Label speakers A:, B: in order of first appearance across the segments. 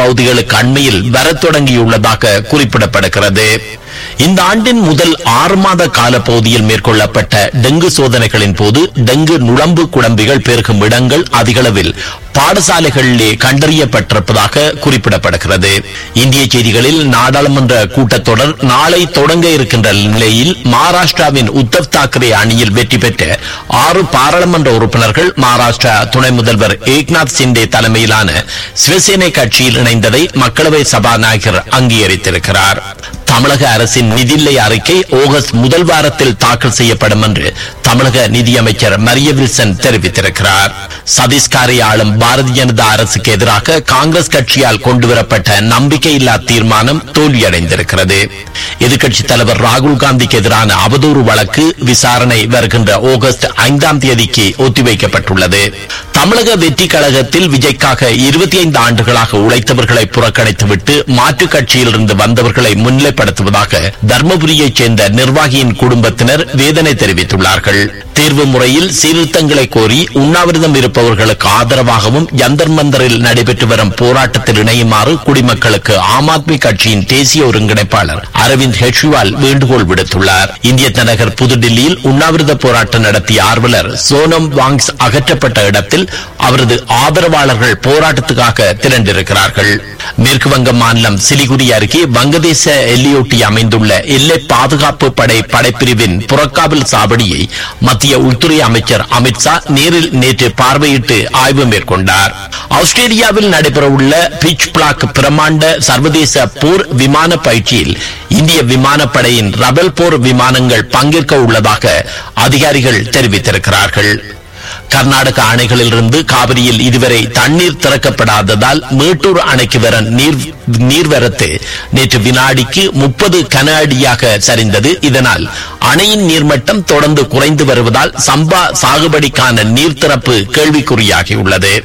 A: பகுதிகளுக்கு அண்மையில் வரத் தொடங்கியுள்ளதாக குறிப்பிடப்படுகிறது இந்த ஆண்டின் முதல் ஆறு மாத கால பகுதியில் மேற்கொள்ளப்பட்ட டெங்கு சோதனைகளின் போது டெங்கு நுளம்பு குழம்பிகள் பெருகும் இடங்கள் அதிகளவில் பாடசாலைகளிலே கண்டறியப்பட்டிருப்பதாக குறிப்பிடப்படுகிறது இந்திய செய்திகளில் நாடாளுமன்ற கூட்டத்தொடர் நாளை தொடங்க இருக்கின்ற நிலையில் மகாராஷ்டிராவின் உத்தவ் தாக்கரே அணியில் வெற்றி பெற்ற ஆறு பாராளுமன்ற உறுப்பினர்கள் மகாராஷ்டிரா துணை முதல்வர் ஏக்நாத் சிண்டே தலைமையிலான சிவசேனை கட்சியில் இணைந்ததை மக்களவை சபாநாயகர் அங்கீகரித்திருக்கிறார் தமிழக அரசின் நிதிநிலை அறிக்கை ஆகஸ்ட் முதல் வாரத்தில் தாக்கல் செய்யப்படும் என்று தமிழக நிதியமைச்சர் மரிய வில்சன் தெரிவித்திருக்கிறார் சதீஷ்காரை ஆளும் பாரதிய ஜனதா அரசுக்கு எதிராக காங்கிரஸ் கட்சியால் கொண்டுவரப்பட்ட நம்பிக்கையில்லா தீர்மானம் தோல்வியடைந்திருக்கிறது எதிர்க்கட்சித் தலைவர் ராகுல் காந்திக்கு எதிரான அவதூறு வழக்கு விசாரணை வருகின்ற ஆகஸ்ட் ஐந்தாம் தேதிக்கு ஒத்திவைக்கப்பட்டுள்ளது தமிழக வெற்றி கழகத்தில் விஜய்க்காக இருபத்தி ஐந்து ஆண்டுகளாக உழைத்தவர்களை புறக்கணித்துவிட்டு மாற்றுக் கட்சியிலிருந்து வந்தவர்களை முன்னிலைப்படுத்துவதாக தர்மபுரியைச் சேர்ந்த நிர்வாகியின் குடும்பத்தினர் வேதனை தெரிவித்துள்ளார்கள் தேர்வு முறையில் சீர்திருத்தங்களை கோரி உண்ணாவிரதம் இருப்பவர்களுக்கு ஆதரவாகவும் ஜந்தர் மந்தரில் நடைபெற்று வரும் போராட்டத்தில் இணையுமாறு குடிமக்களுக்கு ஆம் ஆத்மி கட்சியின் தேசிய ஒருங்கிணைப்பாளர் அரவிந்த் கெஜ்ரிவால் வேண்டுகோள் விடுத்துள்ளார் இந்திய தலைநகர் புதுடில்லியில் உண்ணாவிரத போராட்டம் நடத்திய ஆர்வலர் சோனம் வாங்ஸ் அகற்றப்பட்ட இடத்தில் அவரது ஆதரவாளர்கள் போராட்டத்துக்காக திரண்டிருக்கிறார்கள் மேற்கு வங்க மாநிலம் சிலிகுரி அருகே வங்கதேச எல்லையொட்டி அமைந்துள்ள எல்லை பாதுகாப்பு படை படைப்பிரிவின் புறக்காவல் சாவடியை மத்திய உள்துறை அமைச்சர் அமித்ஷா நேரில் நேற்று பார்வையிட்டு ஆய்வு மேற்கொண்டார் ஆஸ்திரேலியாவில் நடைபெறவுள்ள பிச் பிளாக் பிரமாண்ட சர்வதேச போர் விமான பயிற்சியில் இந்திய விமானப்படையின் ரபல் போர் விமானங்கள் பங்கேற்க உள்ளதாக அதிகாரிகள் தெரிவித்திருக்கிறார்கள் கர்நாடக அணைகளிலிருந்து காவிரியில் இதுவரை தண்ணீர் திறக்கப்படாததால் மேட்டூர் அணைக்கு வர நீர் நீர்வரத்து நேற்று வினாடிக்கு முப்பது கன அடியாக சரிந்தது இதனால் அணையின் நீர்மட்டம் தொடர்ந்து குறைந்து வருவதால் சம்பா சாகுபடிக்கான நீர் திறப்பு கேள்விக்குறியாகியுள்ளது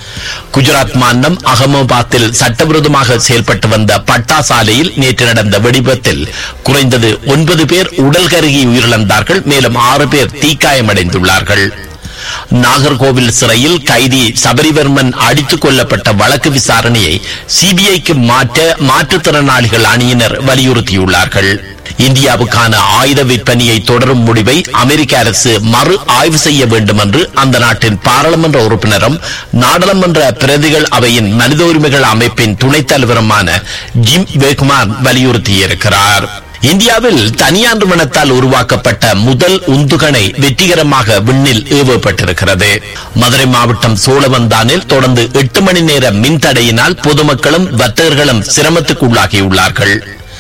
A: குஜராத் மாநிலம் அகமதாபாத்தில் சட்டவிரோதமாக செயல்பட்டு வந்த பட்டா சாலையில் நேற்று நடந்த வெடிபத்தில் குறைந்தது ஒன்பது பேர் உடல் கருகி உயிரிழந்தார்கள் மேலும் ஆறு பேர் தீக்காயமடைந்துள்ளார்கள் நாகர்கோவில் சிறையில் கைதி சபரிவர்மன் அடித்துக் கொல்லப்பட்ட வழக்கு விசாரணையை சிபிஐக்கு மாற்ற மாற்றுத்திறனாளிகள் அணியினர் வலியுறுத்தியுள்ளார்கள் இந்தியாவுக்கான ஆயுத விற்பனையை தொடரும் முடிவை அமெரிக்க அரசு மறு ஆய்வு செய்ய வேண்டும் என்று அந்த நாட்டின் பாராளுமன்ற உறுப்பினரும் நாடாளுமன்ற பிரதிகள் அவையின் மனித உரிமைகள் அமைப்பின் துணைத் தலைவருமான ஜிம் வேகுமார் வலியுறுத்தியிருக்கிறார் இந்தியாவில் தனியார் நிறுவனத்தால் உருவாக்கப்பட்ட முதல் உந்துகணை வெற்றிகரமாக விண்ணில் ஏவப்பட்டிருக்கிறது மதுரை மாவட்டம் சோழவந்தானில் தொடர்ந்து எட்டு மணி நேர மின்தடையினால் பொதுமக்களும் வர்த்தகர்களும் சிரமத்துக்கு உள்ளாகியுள்ளார்கள்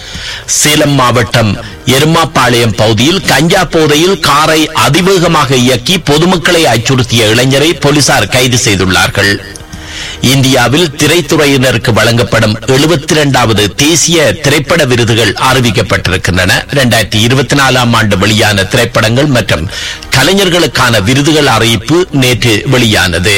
A: சேலம் மாவட்டம் எருமாப்பாளையம் பகுதியில் கஞ்சா போதையில் காரை அதிவேகமாக இயக்கி பொதுமக்களை அச்சுறுத்திய இளைஞரை போலீசார் கைது செய்துள்ளார்கள் இந்தியாவில் திரைத்துறையினருக்கு வழங்கப்படும் எழுபத்தி இரண்டாவது தேசிய திரைப்பட விருதுகள் அறிவிக்கப்பட்டிருக்கின்றன இரண்டாயிரத்தி இருபத்தி நாலாம் ஆண்டு வெளியான திரைப்படங்கள் மற்றும் கலைஞர்களுக்கான விருதுகள் அறிவிப்பு நேற்று வெளியானது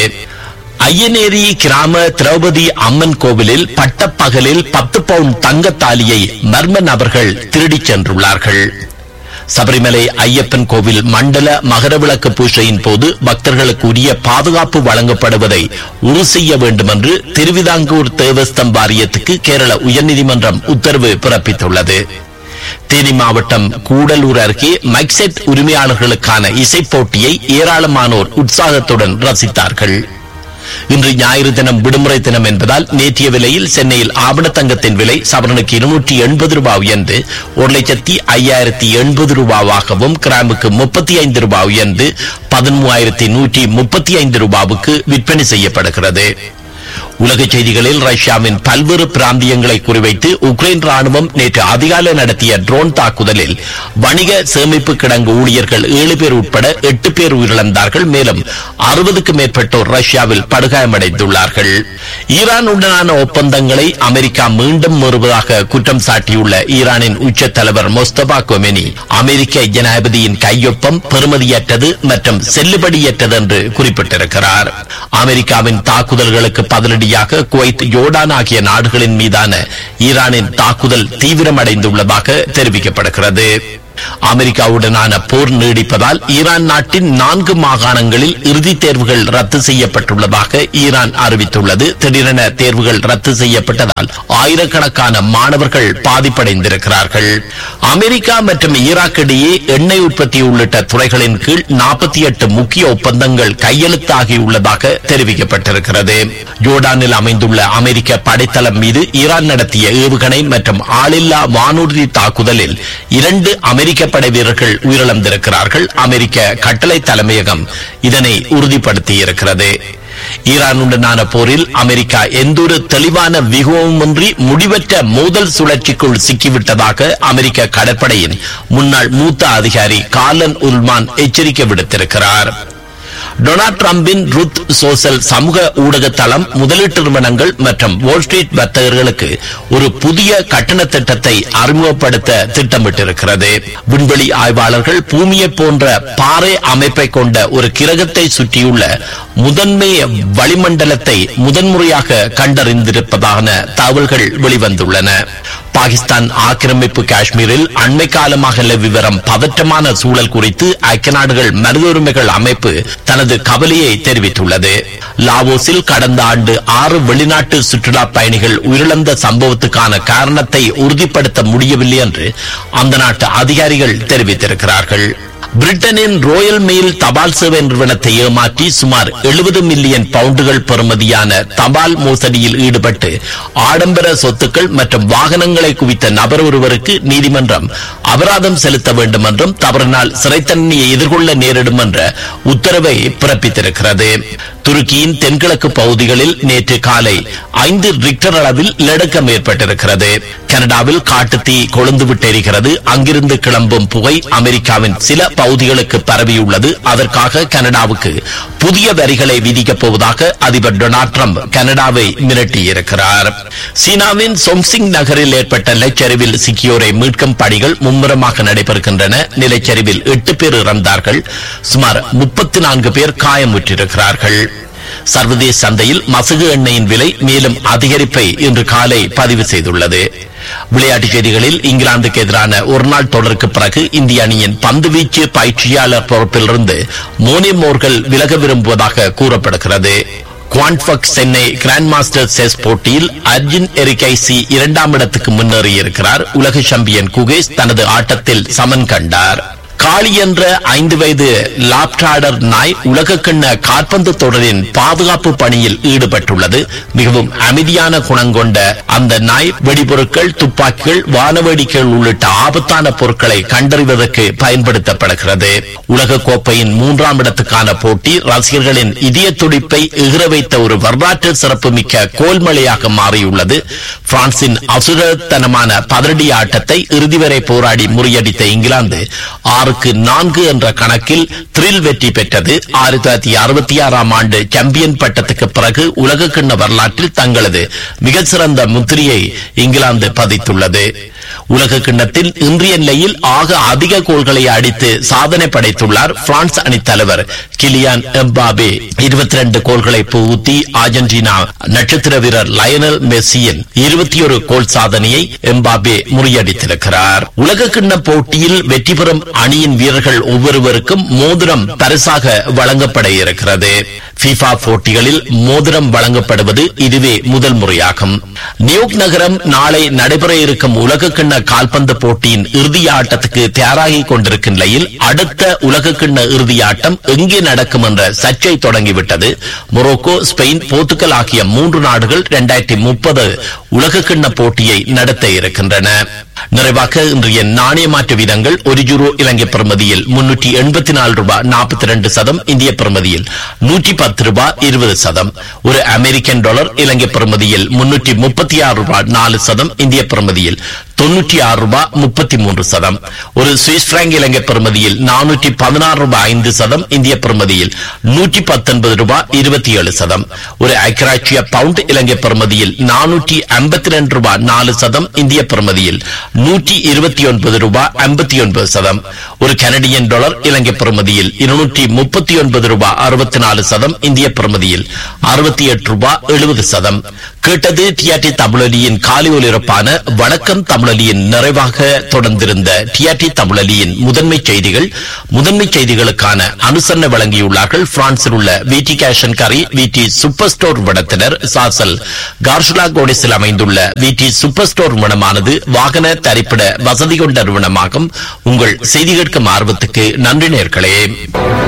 A: ஐயனேரி கிராம திரௌபதி அம்மன் கோவிலில் பட்டப்பகலில் பத்து பவுண்ட் தங்கத் தாலியை மர்ம நபர்கள் திருடிச் சென்றுள்ளார்கள் சபரிமலை ஐயப்பன் கோவில் மண்டல மகரவிளக்கு பூஜையின் போது பக்தர்களுக்கு உரிய பாதுகாப்பு வழங்கப்படுவதை உறுதி செய்ய வேண்டும் என்று திருவிதாங்கூர் தேவஸ்தம் வாரியத்துக்கு கேரள உயர்நீதிமன்றம் உத்தரவு பிறப்பித்துள்ளது தேனி மாவட்டம் கூடலூர் அருகே மைக்செட் உரிமையாளர்களுக்கான இசைப் போட்டியை ஏராளமானோர் உற்சாகத்துடன் ரசித்தார்கள் இன்று ஞாயிறு தினம் விடுமுறை தினம் என்பதால் நேற்றைய விலையில் சென்னையில் ஆவண தங்கத்தின் விலை சவரனுக்கு இருநூற்றி எண்பது ரூபாய் உயர்ந்து ஒரு லட்சத்தி ஐயாயிரத்தி எண்பது ரூபாவாகவும் கிராமுக்கு முப்பத்தி ஐந்து ரூபாய் உயர்ந்து பதிமூவாயிரத்தி நூற்றி முப்பத்தி ஐந்து ரூபாவுக்கு விற்பனை செய்யப்படுகிறது உலக செய்திகளில் ரஷ்யாவின் பல்வேறு பிராந்தியங்களை குறிவைத்து உக்ரைன் ராணுவம் நேற்று அதிகாலை நடத்திய ட்ரோன் தாக்குதலில் வணிக சேமிப்பு கிடங்கு ஊழியர்கள் ஏழு பேர் உட்பட எட்டு பேர் உயிரிழந்தார்கள் மேலும் அறுபதுக்கும் மேற்பட்டோர் ரஷ்யாவில் படுகாயமடைந்துள்ளார்கள் ஈரானுடனான ஒப்பந்தங்களை அமெரிக்கா மீண்டும் மீறுவதாக குற்றம் சாட்டியுள்ள ஈரானின் உச்ச தலைவர் மொஸ்தபா கொமெனி அமெரிக்க ஜனாதிபதியின் கையொப்பம் பெறுமதியற்றது மற்றும் செல்லுபடியற்றது என்று குறிப்பிட்டிருக்கிறார் அமெரிக்காவின் தாக்குதல்களுக்கு பதிலடியாக குவைத் ஜோர்டான் ஆகிய நாடுகளின் மீதான ஈரானின் தாக்குதல் தீவிரமடைந்துள்ளதாக தெரிவிக்கப்படுகிறது அமெரிக்காவுடனான போர் நீடிப்பதால் ஈரான் நாட்டின் நான்கு மாகாணங்களில் இறுதித் தேர்வுகள் ரத்து செய்யப்பட்டுள்ளதாக ஈரான் அறிவித்துள்ளது திடீரென தேர்வுகள் ரத்து செய்யப்பட்டதால் ஆயிரக்கணக்கான மாணவர்கள் பாதிப்படைந்திருக்கிறார்கள் அமெரிக்கா மற்றும் ஈராக் இடையே எண்ணெய் உற்பத்தி உள்ளிட்ட துறைகளின் கீழ் நாற்பத்தி எட்டு முக்கிய ஒப்பந்தங்கள் கையெழுத்தாகியுள்ளதாக தெரிவிக்கப்பட்டிருக்கிறது ஜோர்டானில் அமைந்துள்ள அமெரிக்க படைத்தளம் மீது ஈரான் நடத்திய ஏவுகணை மற்றும் ஆளில்லா வானூர்தி தாக்குதலில் இரண்டு அமெரிக்க படை வீரர்கள் உயிரிழந்திருக்கிறார்கள் அமெரிக்க கட்டளை தலைமையகம் இதனை உறுதிப்படுத்தியிருக்கிறது ஈரானுடனான போரில் அமெரிக்கா எந்தொரு தெளிவான வியூகமுமின்றி முடிவற்ற மோதல் சுழற்சிக்குள் சிக்கிவிட்டதாக அமெரிக்க கடற்படையின் முன்னாள் மூத்த அதிகாரி கார்லன் உல்மான் எச்சரிக்கை விடுத்திருக்கிறார் டொனால்ட் டிரம்பின் ருத் சோசல் சமூக ஊடக தளம் முதலீட்டு நிறுவனங்கள் மற்றும் வால் ஸ்ட்ரீட் வர்த்தகர்களுக்கு ஒரு புதிய கட்டண திட்டத்தை அறிமுகப்படுத்த திட்டமிட்டிருக்கிறது விண்வெளி ஆய்வாளர்கள் பூமியை போன்ற பாறை அமைப்பை கொண்ட ஒரு கிரகத்தை சுற்றியுள்ள முதன்மை வளிமண்டலத்தை முதன்முறையாக கண்டறிந்திருப்பதான தகவல்கள் வெளிவந்துள்ளன பாகிஸ்தான் ஆக்கிரமிப்பு காஷ்மீரில் அண்மை காலமாக நிலவி வரும் பதற்றமான சூழல் குறித்து ஐக்கிய நாடுகள் மனித உரிமைகள் அமைப்பு தனது கவலையை தெரிவித்துள்ளது லாவோஸில் கடந்த ஆண்டு ஆறு வெளிநாட்டு சுற்றுலா பயணிகள் உயிரிழந்த சம்பவத்துக்கான காரணத்தை உறுதிப்படுத்த முடியவில்லை என்று அந்த நாட்டு அதிகாரிகள் தெரிவித்திருக்கிறார்கள் பிரிட்டனின் ரோயல் மெயில் தபால் சேவை நிறுவனத்தை ஏமாற்றி சுமார் 70 மில்லியன் பவுண்டுகள் பெறுமதியான தபால் மோசடியில் ஈடுபட்டு ஆடம்பர சொத்துக்கள் மற்றும் வாகனங்களை குவித்த நபர் ஒருவருக்கு நீதிமன்றம் அபராதம் செலுத்த வேண்டும் என்றும் தவறினால் சிறை தண்டனையை எதிர்கொள்ள நேரிடும் என்ற உத்தரவை பிறப்பித்திருக்கிறது துருக்கியின் தென்கிழக்கு பகுதிகளில் நேற்று காலை ஐந்து ரிக்டர் அளவில் நிலநடுக்கம் ஏற்பட்டிருக்கிறது கனடாவில் காட்டுத்தீ கொழுந்து விட்டு எரிகிறது அங்கிருந்து கிளம்பும் புகை அமெரிக்காவின் சில பகுதிகளுக்கு பரவியுள்ளது அதற்காக கனடாவுக்கு புதிய வரிகளை விதிக்கப் போவதாக அதிபர் டொனால்ட் ட்ரம்ப் கனடாவை மிரட்டியிருக்கிறார் சீனாவின் சொம்சிங் நகரில் ஏற்பட்ட நிலச்சரிவில் சிக்கியோரை மீட்கும் பணிகள் மும்முரமாக நடைபெறுகின்றன நிலச்சரிவில் எட்டு பேர் இறந்தார்கள் சுமார் முப்பத்தி நான்கு பேர் காயமுற்றிருக்கிறார்கள் சர்வதேச சந்தையில் மசகு எண்ணெயின் விலை மேலும் அதிகரிப்பை இன்று காலை பதிவு செய்துள்ளது விளையாட்டுச் செய்திகளில் இங்கிலாந்துக்கு எதிரான ஒருநாள் தொடருக்கு பிறகு இந்திய அணியின் பந்துவீச்சு பயிற்சியாளர் பொறுப்பிலிருந்து மோனி மோர்கள் விலக விரும்புவதாக கூறப்படுகிறது Quantbox Chennai grand master chess போட்டியில் அர்ஜுன் எரிகைசி இரண்டாம் இடத்துக்கு முன்னேறியிருக்கிறார் உலக சாம்பியன் குகேஷ் தனது ஆட்டத்தில் சமன் கண்டார் காளி என்ற ஐந்து வயது லாப்டாடர் நாய் உலகக்கிண்ண காற்பந்து தொடரின் பாதுகாப்பு பணியில் ஈடுபட்டுள்ளது மிகவும் அமைதியான குணங்கொண்ட அந்த நாய் வெடிபொருட்கள் துப்பாக்கிகள் வானவேடிக்கைகள் உள்ளிட்ட ஆபத்தான பொருட்களை கண்டறிவதற்கு பயன்படுத்தப்படுகிறது உலக கோப்பையின் மூன்றாம் இடத்துக்கான போட்டி ரசிகர்களின் இதய துடிப்பை எகிற வைத்த ஒரு வரலாற்று சிறப்புமிக்க கோல்மழையாக மாறியுள்ளது பிரான்சின் அசுரத்தனமான பதறடி ஆட்டத்தை இறுதி வரை போராடி முறியடித்த இங்கிலாந்து ஆறுக்கு நான்கு என்ற கணக்கில் த்ரில் வெற்றி பெற்றது ஆயிரத்தி தொள்ளாயிரத்தி அறுபத்தி ஆறாம் ஆண்டு சாம்பியன் பட்டத்துக்கு பிறகு உலக கிண்ண வரலாற்றில் தங்களது மிகச் சிறந்த முத்திரையை இங்கிலாந்து பதித்துள்ளது உலக கிண்ணத்தில் இன்றைய நிலையில் ஆக அதிக கோல்களை அடித்து சாதனை படைத்துள்ளார் பிரான்ஸ் அணித் தலைவர் கிலியான் எம்பாபே இருபத்தி ரெண்டு கோல்களை புகுத்தி அர்ஜென்டினா நட்சத்திர வீரர் லயனல் மெஸ்ஸியின் இருபத்தி ஒரு கோல் சாதனையை எம்பாபே முறியடித்திருக்கிறார் உலக கிண்ண போட்டியில் வெற்றி பெறும் அணியின் வீரர்கள் ஒவ்வொருவருக்கும் மோதிரம் பரிசாக வழங்கப்பட இருக்கிறது FIFA போட்டிகளில் மோதிரம் வழங்கப்படுவது இதுவே முதல் முறையாகும் நியூக் நகரம் நாளை நடைபெற இருக்கும் உலக கிண்ண கால்பந்து போட்டியின் இறுதி ஆட்டத்துக்கு தயாராகி கொண்டிருக்கும் நிலையில் அடுத்த உலக கிண்ண இறுதி ஆட்டம் எங்கே நடக்கும் என்ற சர்ச்சை தொடங்கிவிட்டது மொரோக்கோ ஸ்பெயின் போர்த்துகல் ஆகிய மூன்று நாடுகள் இரண்டாயிரத்தி முப்பது உலக கிண்ண போட்டியை நடத்த இருக்கின்றன நிறைவாக இன்றைய நாணய மாற்று வீதங்கள் ஒரு யூரோ இலங்கை பிரமதியில் முன்னூற்றி எண்பத்தி நாலு ரூபாய் நாற்பத்தி ரெண்டு சதம் இந்திய பிரமதியில் நூற்றி பத்து ரூபாய் இருபது சதம் ஒரு அமெரிக்கன் டாலர் இலங்கை பிரமதியில் முன்னூற்றி முப்பத்தி ஆறு ரூபாய் நாலு சதம் இந்திய பிரமதியில் தொன்னூற்றி ஆறு ரூபாய் முப்பத்தி மூன்று சதம் ஒரு சுவிஸ் பிராங்க் இலங்கை பிரமதியில் நானூற்றி பதினாறு ரூபாய் ஐந்து சதம் இந்திய பிரமதியில் நூற்றி பத்தொன்பது ரூபாய் இருபத்தி ஏழு சதம் ஒரு ஐக்கராட்சிய பவுண்ட் இலங்கை பிரமதியில் நானூற்றி ஐம்பத்தி ரெண்டு ரூபாய் நாலு சதம் இந்திய பிரமதியில் நூற்றி இருபத்தி ஒன்பது ரூபாய் ஐம்பத்தி ஒன்பது சதம் ஒரு கனடியன் டாலர் இலங்கை பிரமதியில் இருநூற்றி முப்பத்தி ஒன்பது ரூபாய் அறுபத்தி நாலு சதம் இந்திய பிரமதியில் அறுபத்தி எட்டு ரூபாய் எழுபது சதம் கேட்டது டிஆர்டி தமிழொலியின் காலை ஒலிபரப்பான வணக்கம் தமிழொலியின் நிறைவாக தொடர்ந்திருந்த டிஆர்டி தமிழொலியின் முதன்மை செய்திகள் முதன்மை செய்திகளுக்கான அனுசரணை வழங்கியுள்ளார்கள் பிரான்சில் உள்ள விடி கேஷன் கரி விடி சூப்பர் ஸ்டோர் விடத்தினர் சாசல் கார்ஷுலா கோடிஸில் அமைந்துள்ள விடி சூப்பர் ஸ்டோர் விடமானது வாகன தரிப்பிட வசதி கொண்ட நிறுவனமாகும் உங்கள் செய்தி கேட்கும் ஆர்வத்துக்கு நன்றி நேர்களே